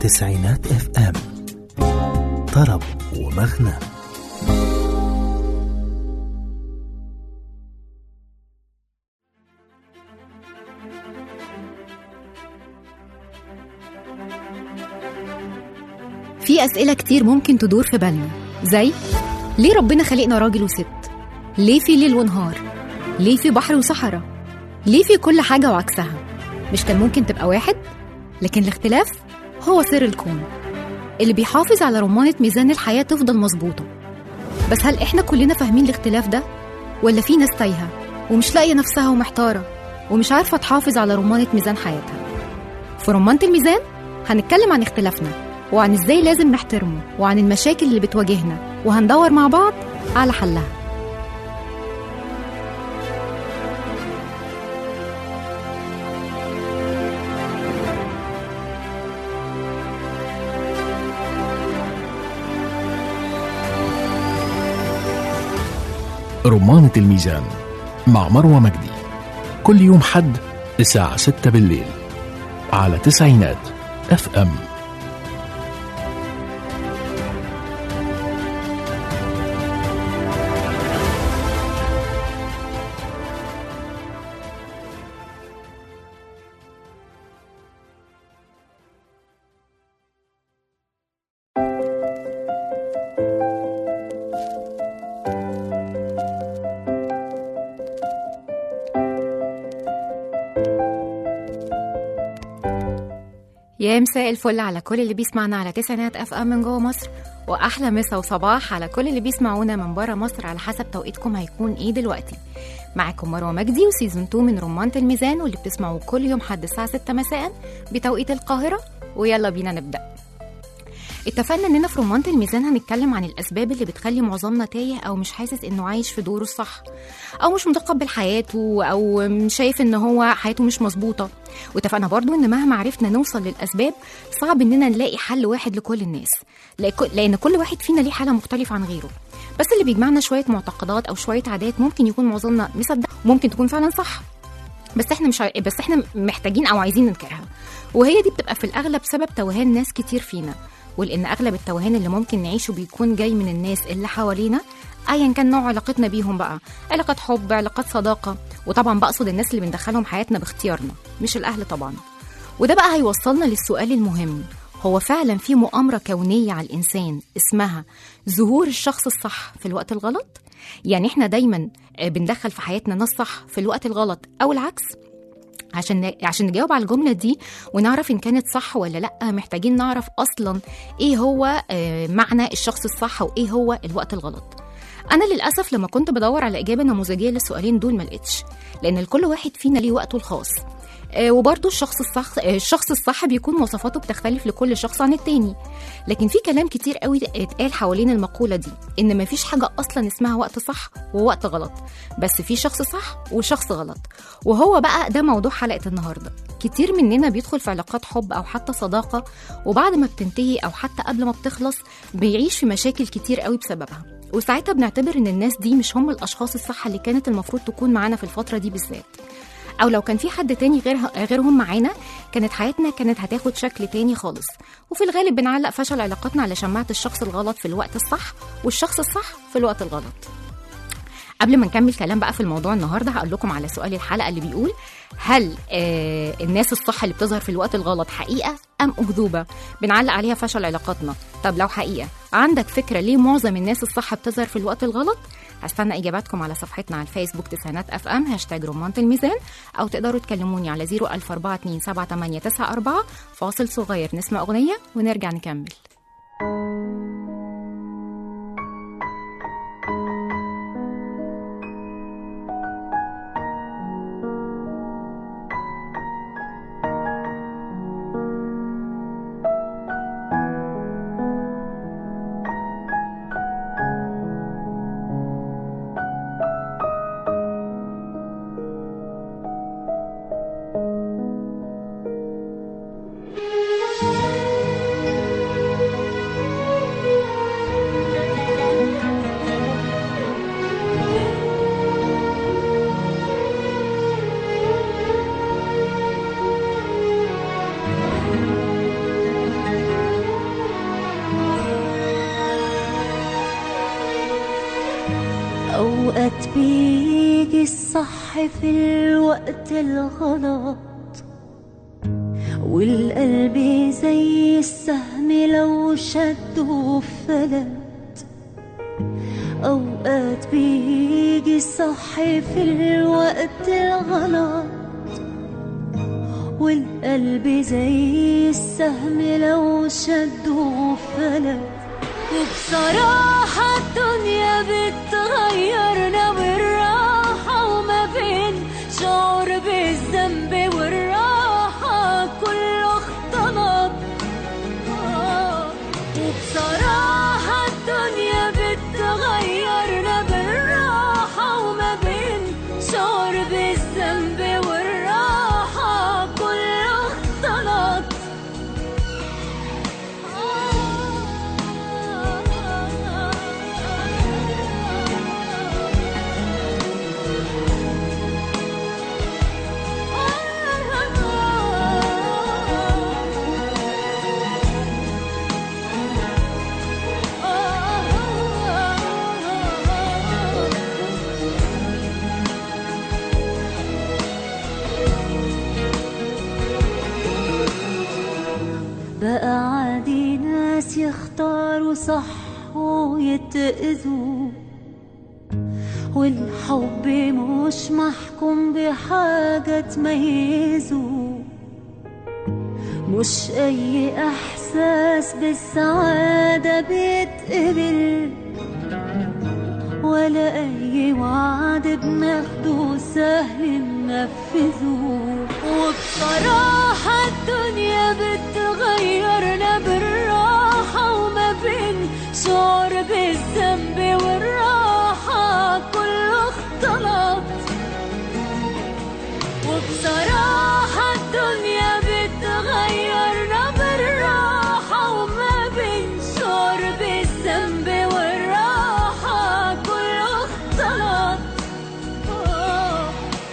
تسعينات اف ام طرب ومغنى في أسئلة كتير ممكن تدور في بالنا زي ليه ربنا خلقنا راجل وست؟ ليه في ليل ونهار؟ ليه في بحر وصحراء؟ ليه في كل حاجة وعكسها؟ مش كان ممكن تبقى واحد؟ لكن الاختلاف هو سر الكون اللي بيحافظ على رمانة ميزان الحياة تفضل مظبوطة بس هل إحنا كلنا فاهمين الاختلاف ده؟ ولا في ناس تايهة ومش لاقية نفسها ومحتارة ومش عارفة تحافظ على رمانة ميزان حياتها في رمانة الميزان هنتكلم عن اختلافنا وعن ازاي لازم نحترمه وعن المشاكل اللي بتواجهنا وهندور مع بعض على حلها رمانة الميزان مع مروة مجدي كل يوم حد الساعة 6 بالليل على تسعينات اف ام يا مساء الفل على كل اللي بيسمعنا على تسعينات اف ام من جوه مصر واحلى مسا وصباح على كل اللي بيسمعونا من بره مصر على حسب توقيتكم هيكون ايه دلوقتي معاكم مروه مجدي وسيزون 2 من رمانة الميزان واللي بتسمعوه كل يوم حد الساعه 6 مساء بتوقيت القاهره ويلا بينا نبدا اتفقنا اننا في رمانة الميزان هنتكلم عن الاسباب اللي بتخلي معظمنا تايه او مش حاسس انه عايش في دوره الصح او مش متقبل حياته او شايف ان هو حياته مش مظبوطه واتفقنا برضو ان مهما عرفنا نوصل للاسباب صعب اننا نلاقي حل واحد لكل الناس لك- لان كل واحد فينا ليه حاله مختلفه عن غيره بس اللي بيجمعنا شويه معتقدات او شويه عادات ممكن يكون معظمنا مصدق ممكن تكون فعلا صح بس احنا مش عاي- بس احنا محتاجين او عايزين ننكرها وهي دي بتبقى في الاغلب سبب توهان ناس كتير فينا ولان اغلب التوهان اللي ممكن نعيشه بيكون جاي من الناس اللي حوالينا ايا كان نوع علاقتنا بيهم بقى علاقات حب علاقات صداقه وطبعا بقصد الناس اللي بندخلهم حياتنا باختيارنا مش الاهل طبعا وده بقى هيوصلنا للسؤال المهم هو فعلا في مؤامرة كونية على الإنسان اسمها ظهور الشخص الصح في الوقت الغلط؟ يعني احنا دايما آه، بندخل في حياتنا ناس صح في الوقت الغلط أو العكس؟ عشان عشان نجاوب على الجمله دي ونعرف ان كانت صح ولا لا محتاجين نعرف اصلا ايه هو آه، معنى الشخص الصح وايه هو الوقت الغلط انا للاسف لما كنت بدور على اجابه نموذجيه للسؤالين دول ما لقيتش لان لكل واحد فينا ليه وقته الخاص آه، وبرضه الشخص الصح آه، الشخص الصح بيكون مواصفاته بتختلف لكل شخص عن التاني لكن في كلام كتير قوي اتقال حوالين المقوله دي ان مفيش حاجه اصلا اسمها وقت صح ووقت غلط بس في شخص صح وشخص غلط وهو بقى ده موضوع حلقه النهارده كتير مننا بيدخل في علاقات حب او حتى صداقه وبعد ما بتنتهي او حتى قبل ما بتخلص بيعيش في مشاكل كتير قوي بسببها وساعتها بنعتبر ان الناس دي مش هم الاشخاص الصح اللي كانت المفروض تكون معانا في الفتره دي بالذات او لو كان في حد تاني غير غيرهم معانا كانت حياتنا كانت هتاخد شكل تاني خالص وفي الغالب بنعلق فشل علاقاتنا على شماعه الشخص الغلط في الوقت الصح والشخص الصح في الوقت الغلط قبل ما نكمل كلام بقى في الموضوع النهارده هقول لكم على سؤال الحلقه اللي بيقول هل آه الناس الصح اللي بتظهر في الوقت الغلط حقيقه ام اكذوبه بنعلق عليها فشل علاقاتنا طب لو حقيقه عندك فكره ليه معظم الناس الصح بتظهر في الوقت الغلط هستنى اجاباتكم على صفحتنا على الفيسبوك تسعينات اف ام هاشتاج رمانة الميزان او تقدروا تكلموني على 004278994 فاصل صغير نسمع اغنيه ونرجع نكمل بيجي الصح في الوقت الغلط والقلب زي السهم لو شده فلت أوقات بيجي الصح في الوقت الغلط والقلب زي السهم لو شده فلت وبصراحة الدنيا بتغيرنا بالراحة وما بين شعور بالذنب والراحة كله اختلط آه. وبصراحة الدنيا بتغيرنا بالراحة وما بين شعور بالذنب والراحة كله اختلط بقى عادي ناس يختاروا صح ويتأذوا والحب مش محكوم بحاجة تميزه مش أي إحساس بالسعادة بيتقبل ولا أي وعد بناخده سهل ننفذه وبصراحة الدنيا بتغيرنا بالراحة وما بين شعور بالذنب والراحة كله اختلط وبصراحة الدنيا بتغيرنا بالراحة وما بين شعور بالذنب والراحة كله اختلط آه.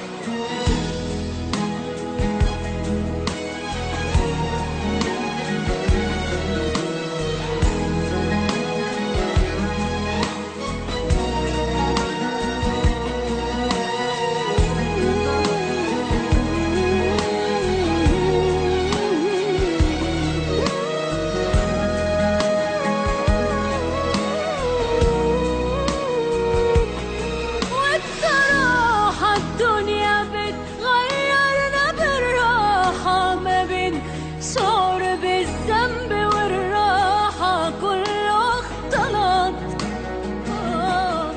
وبصراحة الدنيا بتغيرنا بالراحة ما بين شعور بالذنب والراحة كله اختلط آه.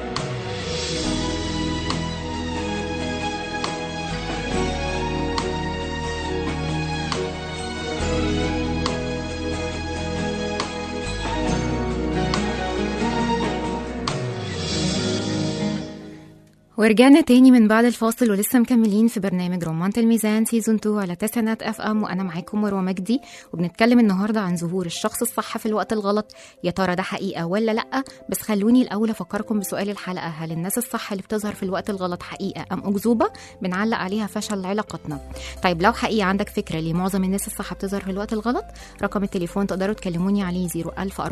ورجعنا تاني من بعد الفاصل ولسه مكملين في برنامج رمانة الميزان سيزون 2 على تسعينات اف ام وانا معاكم مروه مجدي وبنتكلم النهارده عن ظهور الشخص الصح في الوقت الغلط يا ترى ده حقيقه ولا لا بس خلوني الاول افكركم بسؤال الحلقه هل الناس الصح اللي بتظهر في الوقت الغلط حقيقه ام اكذوبه بنعلق عليها فشل علاقتنا طيب لو حقيقه عندك فكره ليه معظم الناس الصح بتظهر في الوقت الغلط رقم التليفون تقدروا تكلموني عليه 010427894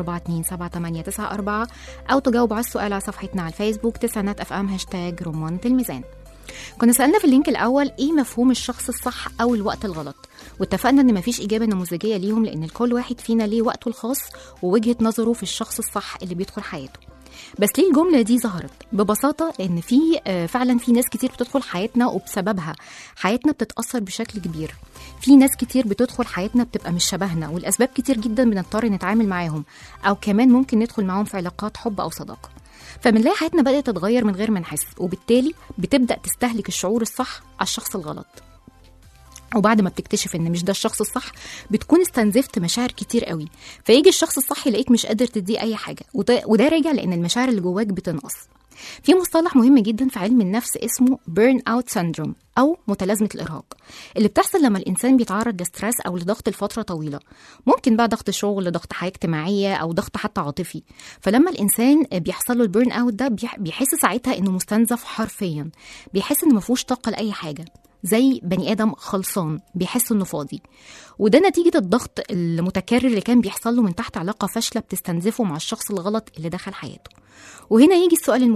او تجاوبوا على السؤال على صفحتنا على الفيسبوك تسعينات اف ام هاشتاج رمانة الميزان كنا سألنا في اللينك الأول إيه مفهوم الشخص الصح أو الوقت الغلط واتفقنا إن مفيش إجابة نموذجية ليهم لأن الكل واحد فينا ليه وقته الخاص ووجهة نظره في الشخص الصح اللي بيدخل حياته بس ليه الجملة دي ظهرت؟ ببساطة لأن في آه، فعلا في ناس كتير بتدخل حياتنا وبسببها حياتنا بتتأثر بشكل كبير في ناس كتير بتدخل حياتنا بتبقى مش شبهنا والأسباب كتير جدا بنضطر نتعامل معاهم أو كمان ممكن ندخل معاهم في علاقات حب أو صداقة فبنلاقي حياتنا بدأت تتغير من غير ما نحس وبالتالي بتبدأ تستهلك الشعور الصح على الشخص الغلط وبعد ما بتكتشف ان مش ده الشخص الصح بتكون استنزفت مشاعر كتير قوي فيجي الشخص الصح يلاقيك مش قادر تديه اي حاجه وده, وده راجع لان المشاعر اللي جواك بتنقص في مصطلح مهم جدا في علم النفس اسمه بيرن اوت سيندروم او متلازمه الارهاق اللي بتحصل لما الانسان بيتعرض لستريس او لضغط لفتره طويله ممكن بقى ضغط شغل ضغط حياه اجتماعيه او ضغط حتى عاطفي فلما الانسان بيحصل له البيرن اوت ده بيح- بيحس ساعتها انه مستنزف حرفيا بيحس انه مفيهوش طاقه لاي حاجه زي بني ادم خلصان بيحس انه فاضي وده نتيجه الضغط المتكرر اللي كان بيحصل له من تحت علاقه فاشله بتستنزفه مع الشخص الغلط اللي دخل حياته وهنا يجي السؤال المهم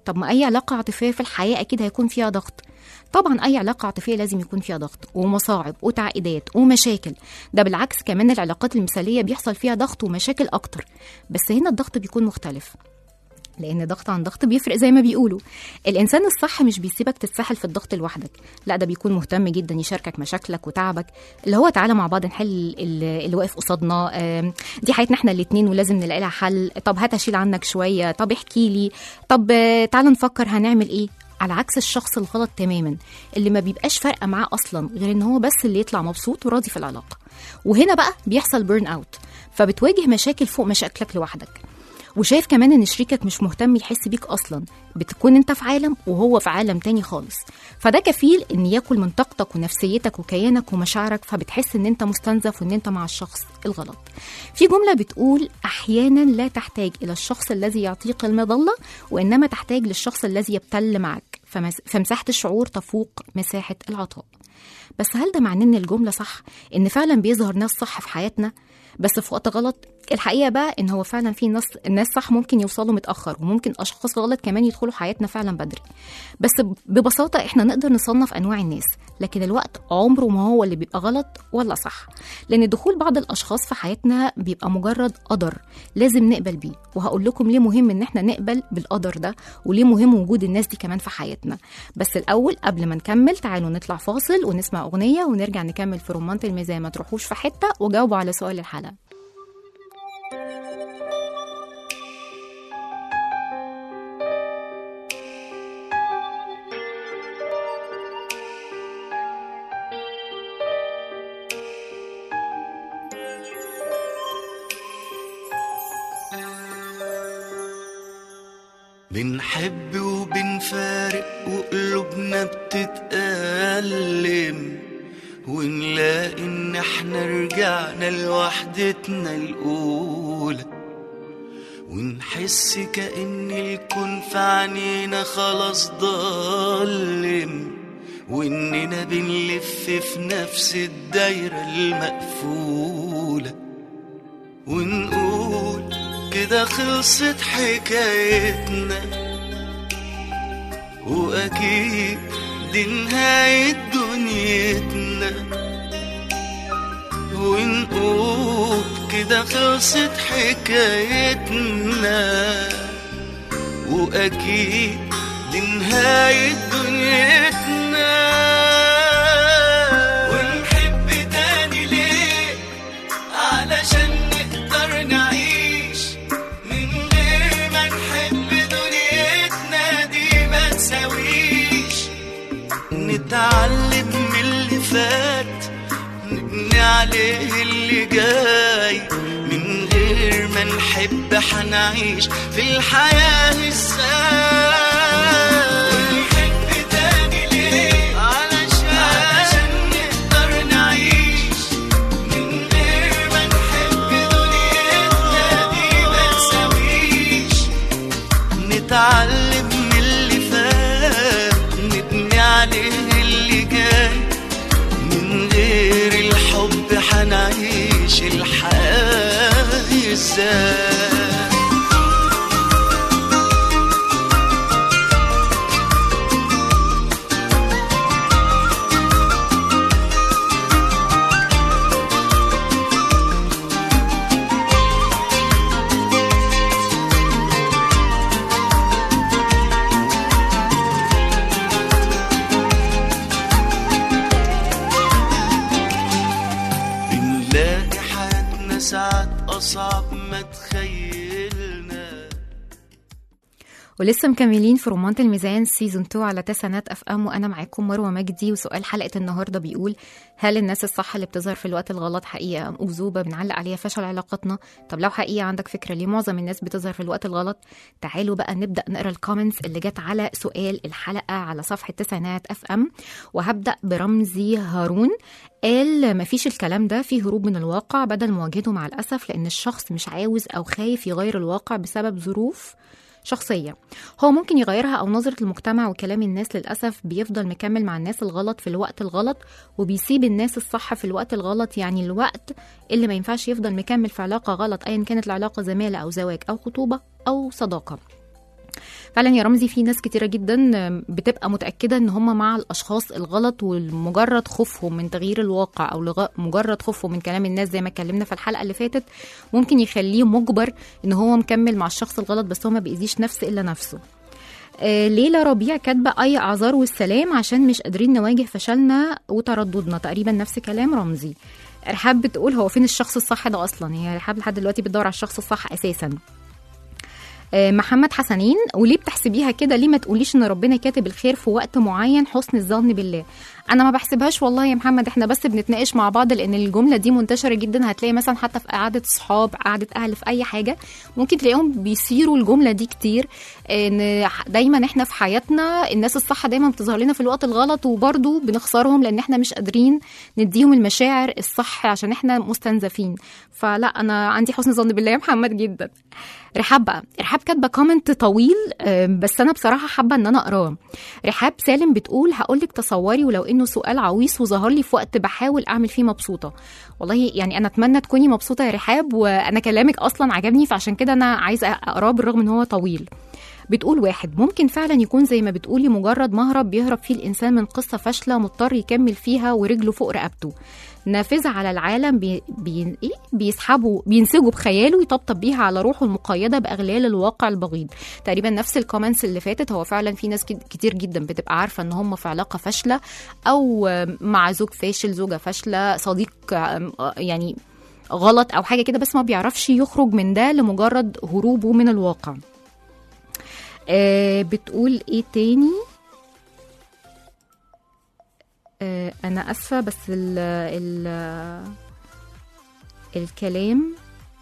طب ما اي علاقه عاطفيه في الحياه اكيد هيكون فيها ضغط طبعا اي علاقه عاطفيه لازم يكون فيها ضغط ومصاعب وتعقيدات ومشاكل ده بالعكس كمان العلاقات المثاليه بيحصل فيها ضغط ومشاكل اكتر بس هنا الضغط بيكون مختلف لان ضغط عن ضغط بيفرق زي ما بيقولوا الانسان الصح مش بيسيبك تتسحل في الضغط لوحدك لا ده بيكون مهتم جدا يشاركك مشاكلك وتعبك اللي هو تعالى مع بعض نحل ال- اللي واقف قصادنا آم، دي حياتنا احنا الاتنين ولازم نلاقي لها حل طب هات اشيل عنك شويه طب احكي لي طب آه، تعالى نفكر هنعمل ايه على عكس الشخص الغلط تماما اللي ما بيبقاش فارقه معاه اصلا غير ان هو بس اللي يطلع مبسوط وراضي في العلاقه وهنا بقى بيحصل بيرن اوت فبتواجه مشاكل فوق مشاكلك لوحدك وشايف كمان ان شريكك مش مهتم يحس بيك اصلا بتكون انت في عالم وهو في عالم تاني خالص فده كفيل ان ياكل من طاقتك ونفسيتك وكيانك ومشاعرك فبتحس ان انت مستنزف وان انت مع الشخص الغلط في جمله بتقول احيانا لا تحتاج الى الشخص الذي يعطيك المظله وانما تحتاج للشخص الذي يبتل معك فمس- فمساحه الشعور تفوق مساحه العطاء بس هل ده معناه ان الجمله صح ان فعلا بيظهر ناس صح في حياتنا بس في وقت غلط الحقيقه بقى ان هو فعلا في ناس الناس صح ممكن يوصلوا متاخر وممكن اشخاص غلط كمان يدخلوا حياتنا فعلا بدري بس ببساطه احنا نقدر نصنف انواع الناس لكن الوقت عمره ما هو اللي بيبقى غلط ولا صح لان دخول بعض الاشخاص في حياتنا بيبقى مجرد قدر لازم نقبل بيه وهقول لكم ليه مهم ان احنا نقبل بالقدر ده وليه مهم وجود الناس دي كمان في حياتنا بس الاول قبل ما نكمل تعالوا نطلع فاصل ونسمع اغنيه ونرجع نكمل في رمانه الميزان ما تروحوش في حته وجاوبوا على سؤال الحلقه بنحب وبنفارق وقلوبنا بتتألم ونلاقي ان احنا رجعنا لوحدتنا الأولى ونحس كأن الكون في عينينا خلاص ضلم وإننا بنلف في نفس الدايرة المقفولة ونقول كده خلصت حكايتنا وأكيد دي نهاية دنيتنا ونقول كده خلصت حكايتنا وأكيد دي نهاية دنيتنا ونحب تاني ليه علشان نقدر نعيش من غير ما نحب دنيتنا دي ما تساويش نتعلم من اللي فات نبني عليه اللي جاي من غير ما نحب حنعيش في الحياة ازاي ونحب تاني ليه علشان علشان نقدر نعيش من غير ما نحب دنيتنا دي ما تساويش نتعلم من اللي فات نبني عليه اللي جاي من غير الحب حنعيش الحياة ازاي بنلاقي حياتنا ساعات أصعب ما تخيلنا ولسه مكملين في رمانة الميزان سيزون 2 على تسعينات اف ام وانا معاكم مروه مجدي وسؤال حلقه النهارده بيقول هل الناس الصح اللي بتظهر في الوقت الغلط حقيقه ام اكذوبه بنعلق عليها فشل علاقاتنا طب لو حقيقه عندك فكره ليه معظم الناس بتظهر في الوقت الغلط تعالوا بقى نبدا نقرا الكومنتس اللي جت على سؤال الحلقه على صفحه تسعينات اف ام وهبدا برمزي هارون قال مفيش الكلام ده في هروب من الواقع بدل مواجهته مع الاسف لان الشخص مش عاوز او خايف يغير الواقع بسبب ظروف شخصية هو ممكن يغيرها أو نظرة المجتمع وكلام الناس للأسف بيفضل مكمل مع الناس الغلط في الوقت الغلط وبيسيب الناس الصح في الوقت الغلط يعني الوقت اللي ما ينفعش يفضل مكمل في علاقة غلط أيا كانت العلاقة زمالة أو زواج أو خطوبة أو صداقة فعلا يا رمزي في ناس كتيره جدا بتبقى متاكده ان هم مع الاشخاص الغلط ومجرد خوفهم من تغيير الواقع او لغ- مجرد خوفهم من كلام الناس زي ما اتكلمنا في الحلقه اللي فاتت ممكن يخليه مجبر ان هو مكمل مع الشخص الغلط بس هو ما بيأذيش نفس الا نفسه آه، ليلى ربيع كاتبه اي اعذار والسلام عشان مش قادرين نواجه فشلنا وترددنا تقريبا نفس كلام رمزي رحاب بتقول هو فين الشخص الصح ده اصلا هي رحاب لحد دلوقتي بتدور على الشخص الصح اساسا آه، محمد حسنين وليه بتحسبيها كده ليه ما تقوليش ان ربنا كاتب الخير في وقت معين حسن الظن بالله انا ما بحسبهاش والله يا محمد احنا بس بنتناقش مع بعض لان الجمله دي منتشره جدا هتلاقي مثلا حتى في قعده صحاب قعده اهل في اي حاجه ممكن تلاقيهم بيصيروا الجمله دي كتير ان دايما احنا في حياتنا الناس الصح دايما بتظهر لنا في الوقت الغلط وبرضه بنخسرهم لان احنا مش قادرين نديهم المشاعر الصح عشان احنا مستنزفين فلا انا عندي حسن ظن بالله يا محمد جدا رحاب بقى رحاب كاتبه كومنت طويل آه، بس انا بصراحه حابه ان انا اقراه رحاب سالم بتقول هقول لك تصوري ولو انه سؤال عويص وظهر لي في وقت بحاول اعمل فيه مبسوطه والله يعني انا اتمنى تكوني مبسوطه يا رحاب وانا كلامك اصلا عجبني فعشان كده انا عايزه اقراه بالرغم ان هو طويل بتقول واحد ممكن فعلا يكون زي ما بتقولي مجرد مهرب بيهرب فيه الانسان من قصه فاشله مضطر يكمل فيها ورجله فوق رقبته نافذة على العالم بي... بي... إيه؟ بيسحبوا بينسجوا بخياله يطبطب بيها على روحه المقيدة بأغلال الواقع البغيض تقريبا نفس الكومنتس اللي فاتت هو فعلا في ناس كت- كتير جدا بتبقى عارفة ان هم في علاقة فاشلة او مع زوج فاشل زوجة فاشلة صديق آم، آه، يعني غلط او حاجة كده بس ما بيعرفش يخرج من ده لمجرد هروبه من الواقع آه بتقول ايه تاني آه انا اسفه بس ال ال الكلام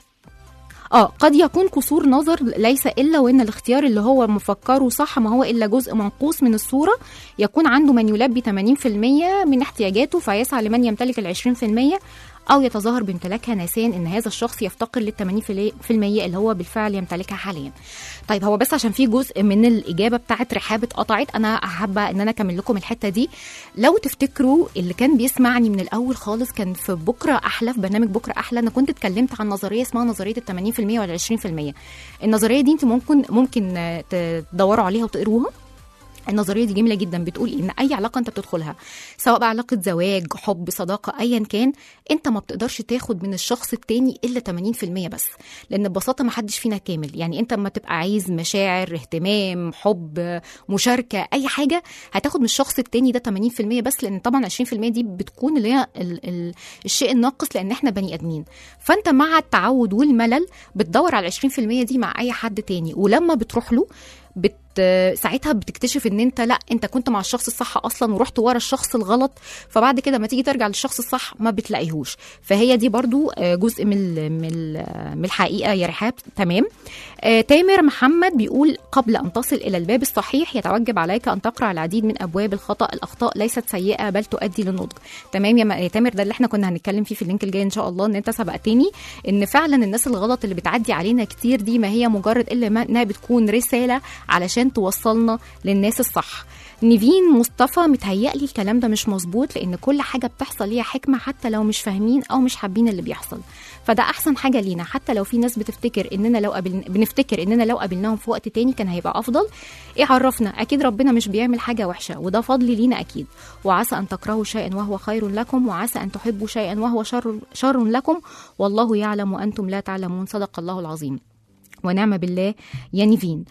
اه قد يكون قصور نظر ليس الا وان الاختيار اللي هو مفكره صح ما هو الا جزء منقوص من الصوره يكون عنده من يلبي 80% من احتياجاته فيسعى لمن يمتلك ال 20% او يتظاهر بامتلاكها ناسيا ان هذا الشخص يفتقر لل 80% اللي هو بالفعل يمتلكها حاليا طيب هو بس عشان في جزء من الاجابه بتاعت رحاب اتقطعت انا حابه ان انا اكمل لكم الحته دي لو تفتكروا اللي كان بيسمعني من الاول خالص كان في بكره احلى في برنامج بكره احلى انا كنت اتكلمت عن نظريه اسمها نظريه ال 80% ولا 20% النظريه دي انت ممكن ممكن آه، تدوروا عليها وتقروها النظريه دي جميله جدا بتقول ان اي علاقه انت بتدخلها سواء بقى علاقه زواج حب صداقه ايا كان انت ما بتقدرش تاخد من الشخص التاني الا 80% بس لان ببساطه ما حدش فينا كامل يعني انت اما تبقى عايز مشاعر اهتمام حب مشاركه اي حاجه هتاخد من الشخص التاني ده 80% بس لان طبعا 20% دي بتكون اللي هي ال- ال- الشيء الناقص لان احنا بني ادمين فانت مع التعود والملل بتدور على 20% دي مع اي حد تاني ولما بتروح له بت ساعتها بتكتشف ان انت لا انت كنت مع الشخص الصح اصلا ورحت ورا الشخص الغلط فبعد كده ما تيجي ترجع للشخص الصح ما بتلاقيهوش فهي دي برضو آه، جزء من ال- من ال- من الحقيقه يا رحاب تمام آه، تامر محمد بيقول قبل ان تصل الى الباب الصحيح يتوجب عليك ان تقرا العديد من ابواب الخطا الاخطاء ليست سيئه بل تؤدي للنضج تمام يا م- يا تامر ده اللي احنا كنا هنتكلم فيه في اللينك الجاي ان شاء الله ان انت سبقتني ان فعلا الناس الغلط اللي بتعدي علينا كتير دي ما هي مجرد الا ما انها بتكون رساله علشان توصلنا للناس الصح نيفين مصطفى متهيألي الكلام ده مش مظبوط لان كل حاجه بتحصل ليها حكمه حتى لو مش فاهمين او مش حابين اللي بيحصل فده احسن حاجه لينا حتى لو في ناس بتفتكر اننا لو قابل بنفتكر اننا لو قابلناهم في وقت تاني كان هيبقى افضل ايه عرفنا اكيد ربنا مش بيعمل حاجه وحشه وده فضل لينا اكيد وعسى ان تكرهوا شيئا وهو خير لكم وعسى ان تحبوا شيئا وهو شر شر لكم والله يعلم وانتم لا تعلمون صدق الله العظيم ونعم بالله يا نيفين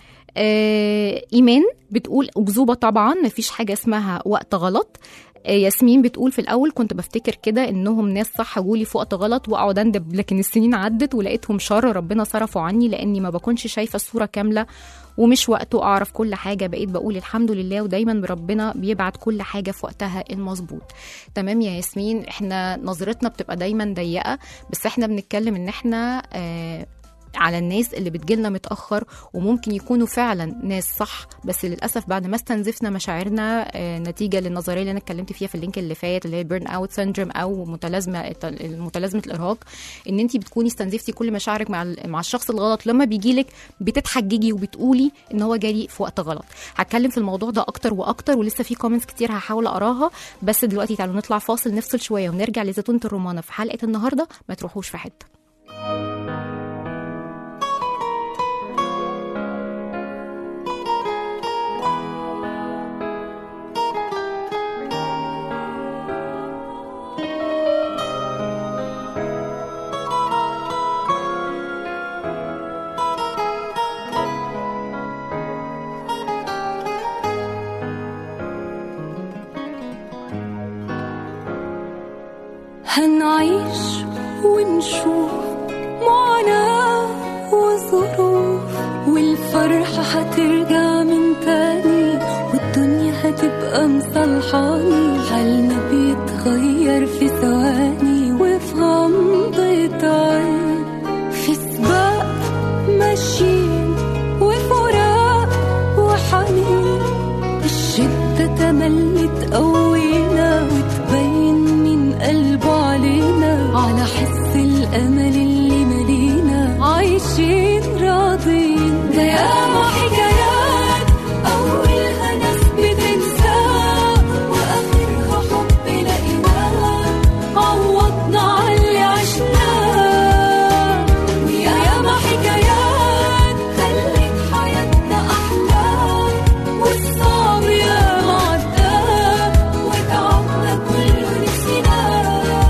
آه ايمان بتقول اكذوبه طبعا مفيش حاجه اسمها وقت غلط آه، ياسمين بتقول في الاول كنت بفتكر كده انهم ناس صح جولي في وقت غلط واقعد اندب لكن السنين عدت ولقيتهم شر ربنا صرفوا عني لاني ما بكونش شايفه الصوره كامله ومش وقته اعرف كل حاجه بقيت بقول الحمد لله ودايما ربنا بيبعت كل حاجه في وقتها المظبوط تمام يا ياسمين احنا نظرتنا بتبقى دايما ضيقه بس احنا بنتكلم ان احنا آه على الناس اللي بتجيلنا متأخر وممكن يكونوا فعلا ناس صح بس للأسف بعد ما استنزفنا مشاعرنا آه، نتيجة للنظرية اللي أنا اتكلمت فيها في اللينك اللي فات اللي هي بيرن أوت سيندروم أو متلازمة متلازمة الإرهاق إن أنت بتكوني استنزفتي كل مشاعرك مع ال- مع الشخص الغلط لما بيجيلك بتتحججي وبتقولي إن هو جالي في وقت غلط هتكلم في الموضوع ده أكتر وأكتر ولسه في كومنتس كتير هحاول أقراها بس دلوقتي تعالوا نطلع فاصل نفصل شوية ونرجع لزيتونة الرومانة في حلقة النهاردة ما تروحوش في حتة نعيش ونشوف معاناة وظروف والفرحة هترجع من تاني والدنيا هتبقى مصلحاني حالنا بيتغير في ثواني وفي غمضة عين في سباق ماشيين وفراق وحنين الشدة تملي تقوينا وتبين من قلبه علينا على حس الأمل اللي ملينا عايشين راضين ده ياما حكايات أولها ناس بتنساه وآخرها حب لقيناه عوضنا على اللي عشناه وياما حكايات خلت حياتنا أحلى والصعب ياما عداه وتعبنا كله نسيناه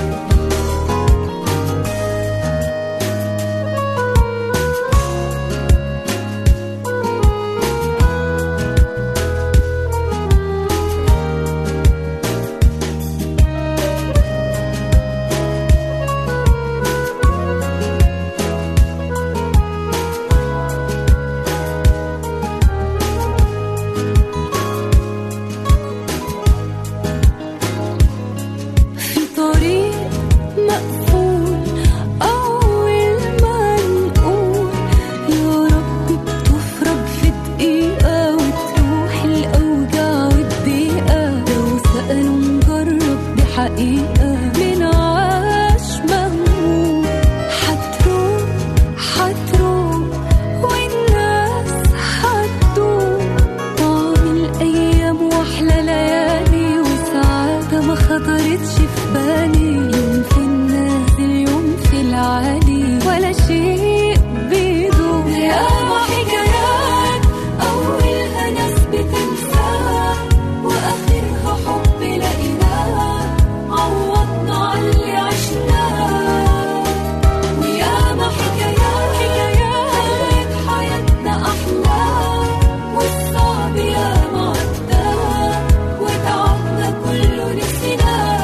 في طريق مقفول أول ما نقول يا رب بتفرج في دقيقة وتروح الأوجاع والضيقة لو سألوا نجرب دي حقيقة من عاش مهموم حتروح حتروح والناس حتدوم طعم الأيام وأحلى ليالي وسعادة ما خطرتش في بالي يوم في النازل يوم في العالي ولا شيء بيدوم ياما حكايات أولها ناس بتنساها وآخرها حب لقيناها عوضنا على اللي عشناه وياما حكايات حكايات خلت حياتنا أحلى والصعب ياما عداه وتعبنا كله نسيناه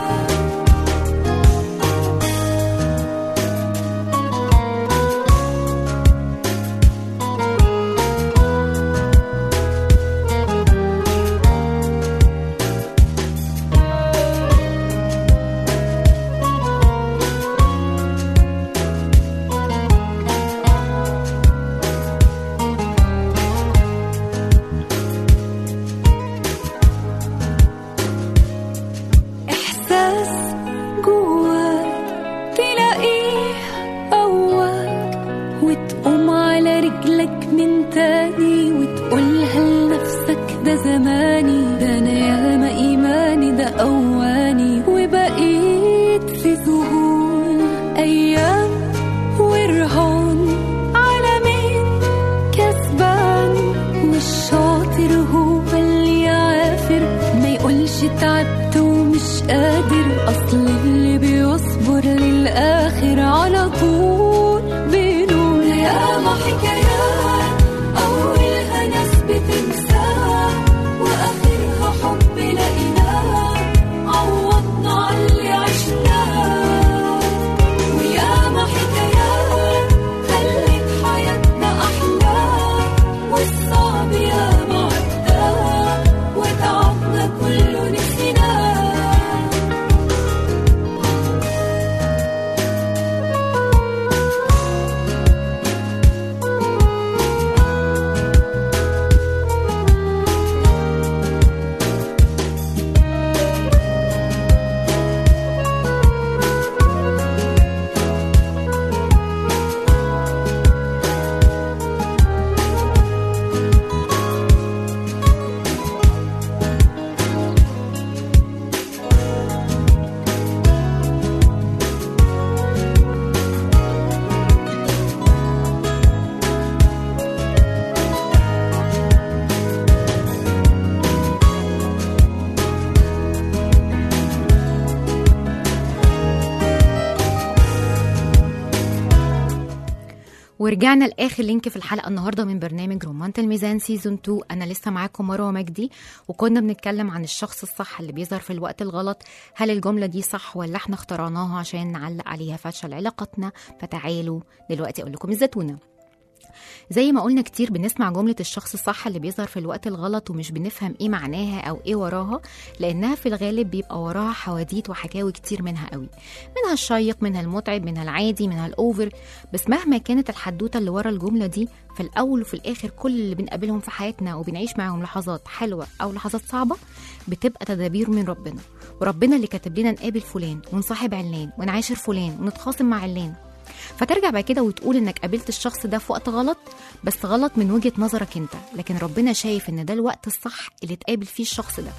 إحساس جواك تلاقيه قواك وتقوم على رجلك من تاني وتقولها لنفسك ده زماني ده أنا ياما إيماني ده أواني وبقيت في ذهول أيام ورهان على مين كسبان والشاطر هو اللي يعافر ما يقولش تعبت ومش قادر اصل اللي بيصبر للاخر على طول بينول ياما حكايات اولها ناس بتنساها واخرها حب لقيناها عوضنا على اللي عشناه وياما حكايات خلت حياتنا أحلى والصعب ياما عداه وتعبنا كله نسيناه ورجعنا لاخر لينك في الحلقه النهارده من برنامج رمانة الميزان سيزون 2 انا لسه معاكم مروه مجدي وكنا بنتكلم عن الشخص الصح اللي بيظهر في الوقت الغلط هل الجمله دي صح ولا احنا اخترعناها عشان نعلق عليها فشل علاقتنا فتعالوا دلوقتي اقول لكم الزتونه زي ما قلنا كتير بنسمع جملة الشخص الصح اللي بيظهر في الوقت الغلط ومش بنفهم ايه معناها او ايه وراها لانها في الغالب بيبقى وراها حواديت وحكاوي كتير منها قوي منها الشيق منها المتعب منها العادي منها الاوفر بس مهما كانت الحدوته اللي ورا الجمله دي في الاول وفي الاخر كل اللي بنقابلهم في حياتنا وبنعيش معاهم لحظات حلوه او لحظات صعبه بتبقى تدابير من ربنا وربنا اللي كاتب لنا نقابل فلان ونصاحب علان ونعاشر فلان ونتخاصم مع علان فترجع بعد كده وتقول انك قابلت الشخص ده في وقت غلط بس غلط من وجهه نظرك انت لكن ربنا شايف ان ده الوقت الصح اللي تقابل فيه الشخص ده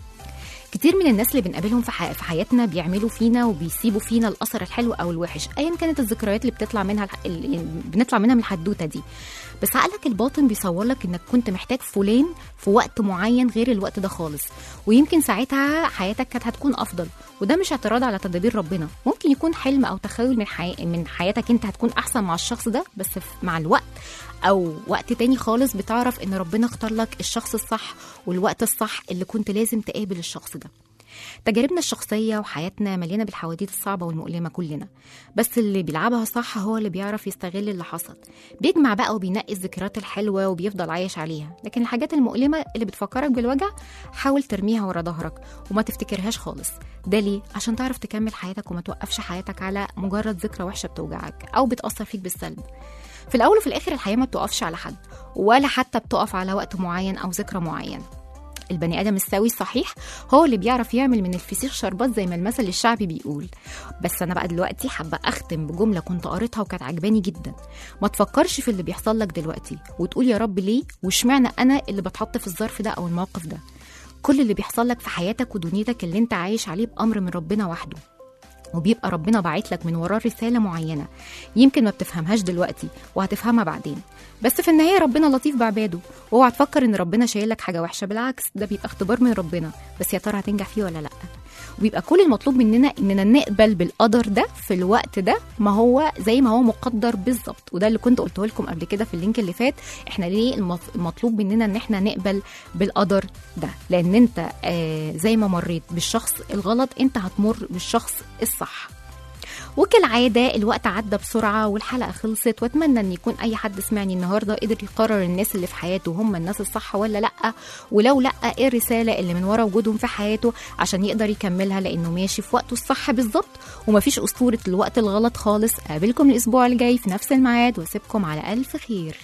كتير من الناس اللي بنقابلهم في, حي... في حياتنا بيعملوا فينا وبيسيبوا فينا الاثر الحلو او الوحش ايا كانت الذكريات اللي بتطلع منها الح... اللي بنطلع منها من الحدوته دي بس عقلك الباطن بيصور لك انك كنت محتاج فلان في وقت معين غير الوقت ده خالص ويمكن ساعتها حياتك كانت هتكون افضل وده مش اعتراض على تدابير ربنا ممكن يكون حلم او تخيل من حي... من حياتك انت هتكون احسن مع الشخص ده بس مع الوقت او وقت تاني خالص بتعرف ان ربنا اختار لك الشخص الصح والوقت الصح اللي كنت لازم تقابل الشخص ده تجاربنا الشخصية وحياتنا مليانة بالحواديت الصعبة والمؤلمة كلنا بس اللي بيلعبها صح هو اللي بيعرف يستغل اللي حصل بيجمع بقى وبينقي الذكريات الحلوة وبيفضل عايش عليها لكن الحاجات المؤلمة اللي بتفكرك بالوجع حاول ترميها ورا ظهرك وما تفتكرهاش خالص ده ليه؟ عشان تعرف تكمل حياتك وما توقفش حياتك على مجرد ذكرى وحشة بتوجعك أو بتأثر فيك بالسلب في الأول وفي الآخر الحياة ما بتقفش على حد ولا حتى بتقف على وقت معين أو ذكرى معين البني ادم السوي الصحيح هو اللي بيعرف يعمل من الفسيخ شربات زي ما المثل الشعبي بيقول بس انا بقى دلوقتي حابه اختم بجمله كنت قريتها وكانت عجباني جدا ما تفكرش في اللي بيحصل لك دلوقتي وتقول يا رب ليه واشمعنى انا اللي بتحط في الظرف ده او الموقف ده كل اللي بيحصل لك في حياتك ودنيتك اللي انت عايش عليه بامر من ربنا وحده وبيبقى ربنا باعت لك من وراه رسالة معينة يمكن ما بتفهمهاش دلوقتي وهتفهمها بعدين بس في النهاية ربنا لطيف بعباده واوعى تفكر ان ربنا شايل لك حاجة وحشة بالعكس ده بيبقى اختبار من ربنا بس يا ترى هتنجح فيه ولا لا وبيبقى كل المطلوب مننا اننا نقبل بالقدر ده في الوقت ده ما هو زي ما هو مقدر بالظبط وده اللي كنت قلته لكم قبل كده في اللينك اللي فات احنا ليه المط- المطلوب مننا ان احنا نقبل بالقدر ده لان انت آه زي ما مريت بالشخص الغلط انت هتمر بالشخص الصح وكالعادة الوقت عدى بسرعة والحلقة خلصت واتمنى ان يكون اي حد سمعني النهاردة قدر يقرر الناس اللي في حياته هم الناس الصح ولا لأ ولو لأ ايه الرسالة اللي من ورا وجودهم في حياته عشان يقدر يكملها لانه ماشي في وقته الصح بالظبط ومفيش اسطورة الوقت الغلط خالص قابلكم الاسبوع الجاي في نفس الميعاد واسيبكم على الف خير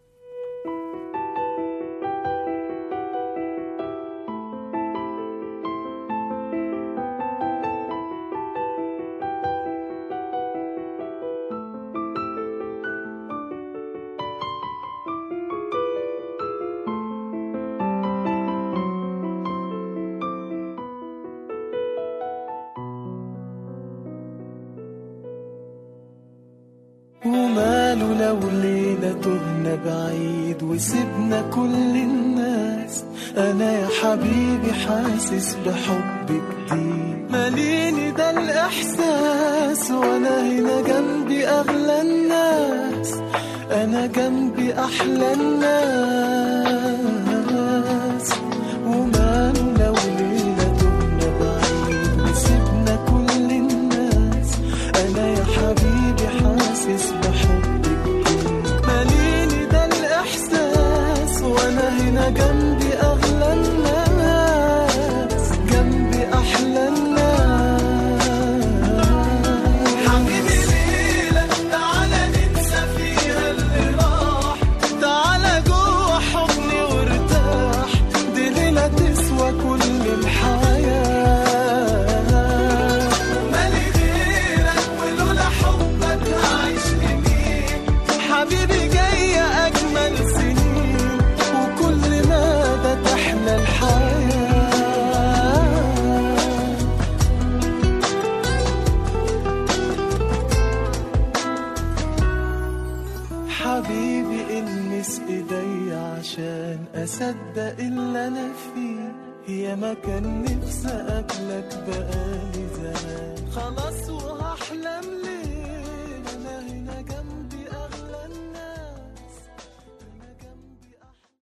وماله لو ليلة تهنا بعيد وسيبنا كل الناس أنا يا حبيبي حاسس بحب جديد ماليني ده الإحساس وأنا هنا جنبي أغلى الناس أنا جنبي أحلى الناس وماله لو ليلة تهنا بعيد وسيبنا كل الناس أنا يا حبيبي حاسس بحبك ماليني ده الإحساس وأنا هنا جنبي أغلى الناس جنبي أحلى الناس حبيبي ليلة تعالى ننسى فيها اللي راح تعالى جوه حضني وارتاح دي ليلة تسوى كل الحياة مالي غيرك ولولا حبك هعيش لمين حبيبي جاية أجمل سنين وكل مدى تحلى الحياة حبيبي المس ايدي عشان اصدق اللي انا فيه يا ما كان نفسي اقابلك بقالي زمان خلاص وهحلم ليه